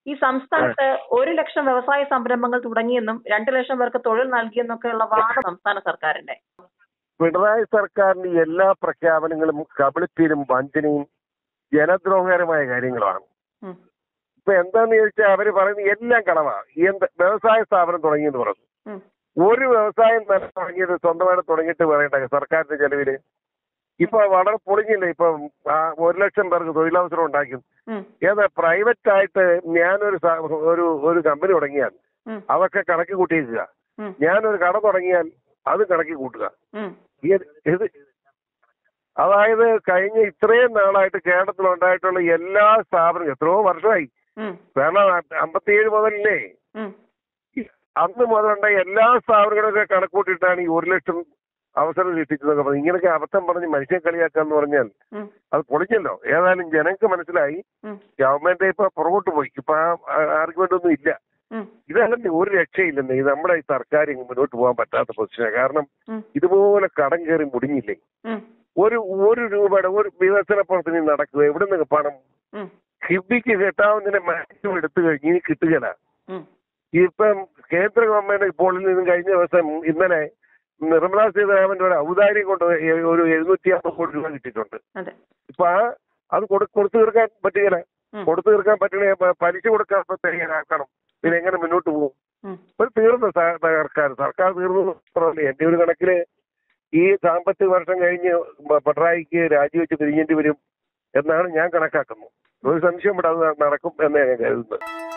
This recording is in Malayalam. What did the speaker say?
ഈ സംസ്ഥാനത്ത് ഒരു ലക്ഷം വ്യവസായ സംരംഭങ്ങൾ തുടങ്ങിയെന്നും രണ്ട് ലക്ഷം പേർക്ക് തൊഴിൽ നൽകിയെന്നൊക്കെയുള്ള വാദം സംസ്ഥാന സർക്കാരിന്റെ പിണറായി സർക്കാരിന്റെ എല്ലാ പ്രഖ്യാപനങ്ങളും കബളിപ്പിലും വഞ്ചനയും ജനദ്രോഹകരമായ കാര്യങ്ങളാണ് ഉം. ഇപ്പൊ എന്താന്ന് ചോദിച്ചാൽ അവര് പറയുന്നത് എല്ലാം കളവാ എന്ത് വ്യവസായ സ്ഥാപനം തുടങ്ങിയെന്ന് പറഞ്ഞു ഉം. ഒരു വ്യവസായം തന്നെ തുടങ്ങിയത് സ്വന്തമായിട്ട് തുടങ്ങിയിട്ട് പറയട്ടെ സർക്കാരിന്റെ ചെലവില് ഇപ്പൊ വളരെ പൊളിഞ്ഞില്ലേ ഇപ്പൊ ആ, ഒരു ലക്ഷം പേർക്ക് തൊഴിലവസരം ഉണ്ടാക്കി ഉം. ഏതാ പ്രൈവറ്റ് ആയിട്ട് ഞാനൊരു സ- ഒരു ഒരു കമ്പനി തുടങ്ങിയാൽ ഉം. അതൊക്കെ കണക്ക് കൂട്ടിയേക്കുക ഉം. ഞാനൊരു കട തുടങ്ങിയാൽ അത് കണക്കി കൂട്ടുക ഉം. ഇത് ഇത് അതായത് കഴിഞ്ഞ ഇത്രയും നാളായിട്ട് കേരളത്തിൽ ഉണ്ടായിട്ടുള്ള എല്ലാ സ്ഥാപനങ്ങളും എത്രയോ വർഷമായി ഉം. കാരണം അമ്പത്തിയേഴ് മുതലല്ലേ ഉം. അന്ന് മുതലുണ്ടായ എല്ലാ സ്ഥാപനങ്ങളൊക്കെ കണക്കൂട്ടിയിട്ടാണ് ഈ ഒരു ലക്ഷം അവസരം സൃഷ്ടിച്ചതൊക്കെ പറഞ്ഞത് ഇങ്ങനെയൊക്കെ അബദ്ധം പറഞ്ഞ് മനുഷ്യൻ കളിയാക്കാന്ന് പറഞ്ഞാൽ ഉം. അത് പൊളിഞ്ഞല്ലോ ഏതായാലും ജനങ്ങൾക്ക് മനസ്സിലായി ഉം. ഗവൺമെന്റ് ഇപ്പൊ പുറകോട്ട് പോയി ഇപ്പൊ ആ ആർഗ്യുമെന്റ് ഒന്നും ഇല്ല ഉം. ഇതല്ലേ ഒരു രക്ഷയില്ലെന്ന് ഇത് നമ്മുടെ ഈ സർക്കാർ ഇങ്ങ് മുന്നോട്ട് പോകാൻ പറ്റാത്ത പൊസിഷനാണ് കാരണം ഉം. ഇതുപോലെ കടം കയറി മുടിഞ്ഞില്ലേ ഉം. ഒരു ഒരു രൂപയുടെ ഒരു വികസന പ്രവർത്തനം നടക്കുക എവിടെ നിന്ന് പണം ഉം. കിബിക്ക് കിട്ടാവുന്നതിന്റെ മാക്സിമം എടുത്തു കഴിഞ്ഞ് ഇനി കിട്ടുകയില്ല ഉം. ഇപ്പം കേന്ദ്ര ഗവൺമെന്റ് ഇപ്പോൾ നിന്നും കഴിഞ്ഞ ദിവസം ഇന്നലെ നിർമ്മലാ സീതാരാമന്റെ ഒരു ഔദാര്യം കൊണ്ട് എ- ഒരു എഴുന്നൂറ്റി അമ്പത് കോടി രൂപ കിട്ടിയിട്ടുണ്ട് അതെ ഇപ്പൊ ആ അത് കൊടു കൊടുത്തു തീർക്കാൻ പറ്റുകയില്ല ഉം. കൊടുത്തു തീർക്കാൻ പറ്റണേ പ- പലിശ കൊടുക്കാൻ തയ്യാറാക്കണം പിന്നെ എങ്ങനെ മുന്നോട്ട് പോകും ഉം. ഒരു തീർന്നു സ- സർക്കാർ സർക്കാർ തീർന്നു എന്ന് പറഞ്ഞില്ലേ എന്റെ ഒരു കണക്കില് ഈ സാമ്പത്തിക വർഷം കഴിഞ്ഞ് പ- പിണറായിക്ക് രാജിവെച്ച് പിരിഞ്ഞേണ്ടി വരും എന്നാണ് ഞാൻ കണക്കാക്കുന്നത് ഒരു സംശയം ഇവിടെ അത് നടക്കും എന്ന് ഞാൻ കരുതുന്നത്